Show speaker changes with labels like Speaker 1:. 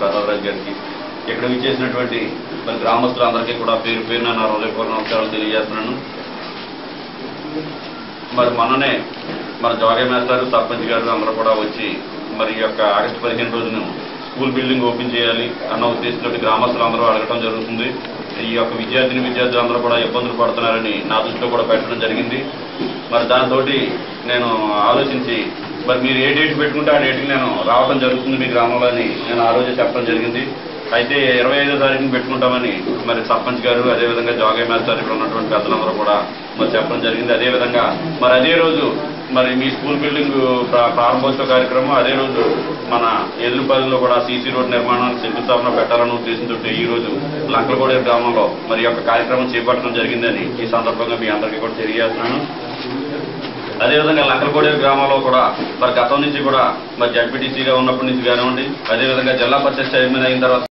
Speaker 1: ప్రతాపరాజు గారికి ఇక్కడ విచ్చేసినటువంటి మరి గ్రామస్తులందరికీ కూడా పేరు పేరున నా హృదయపూర్వ నమస్కారాలు తెలియజేస్తున్నాను మరి మొన్ననే మన జోగే మేస్తారు సర్పంచ్ గారు అందరూ కూడా వచ్చి మరి ఈ యొక్క ఆగస్టు పదిహేను రోజున స్కూల్ బిల్డింగ్ ఓపెన్ చేయాలి అన్న ఉద్దేశంతో గ్రామస్తులు అందరూ అడగటం జరుగుతుంది ఈ యొక్క విద్యార్థిని విద్యార్థులు అందరూ కూడా ఇబ్బందులు పడుతున్నారని నా దృష్టిలో కూడా పెట్టడం జరిగింది మరి దాంతో నేను ఆలోచించి మరి మీరు ఏ డేట్ పెట్టుకుంటే ఆ డేట్కి నేను రావడం జరుగుతుంది మీ గ్రామంలో అని నేను ఆ రోజే చెప్పడం జరిగింది అయితే ఇరవై ఐదో తారీఖున పెట్టుకుంటామని మరి సర్పంచ్ గారు అదేవిధంగా జాగే మేస్తారు ఇక్కడ ఉన్నటువంటి పెద్దలందరూ కూడా మరి చెప్పడం జరిగింది అదేవిధంగా మరి అదే రోజు మరి మీ స్కూల్ బిల్డింగ్ ప్రా- ప్రారంభోత్సవ కార్యక్రమం అదే రోజు మన ఎదురుపల్లిలో కూడా సీసీ రోడ్ నిర్మాణానికి శంకుస్థాపన పెట్టాలన్న ఉద్దేశంతో ఈ రోజు లంకలగూడెం గ్రామంలో మరి ఈ యొక్క కార్యక్రమం చేపట్టడం జరిగిందని ఈ సందర్భంగా మీ అందరికీ కూడా తెలియజేస్తున్నాను అదేవిధంగా లంకలకోడేరు గ్రామంలో కూడా మరి గతం నుంచి కూడా మరి జడ్పీటీసీగా ఉన్నప్పటి నుంచి కానివ్వండి అదేవిధంగా జిల్లా పరిషత్ చైర్మన్ అయిన తర్వాత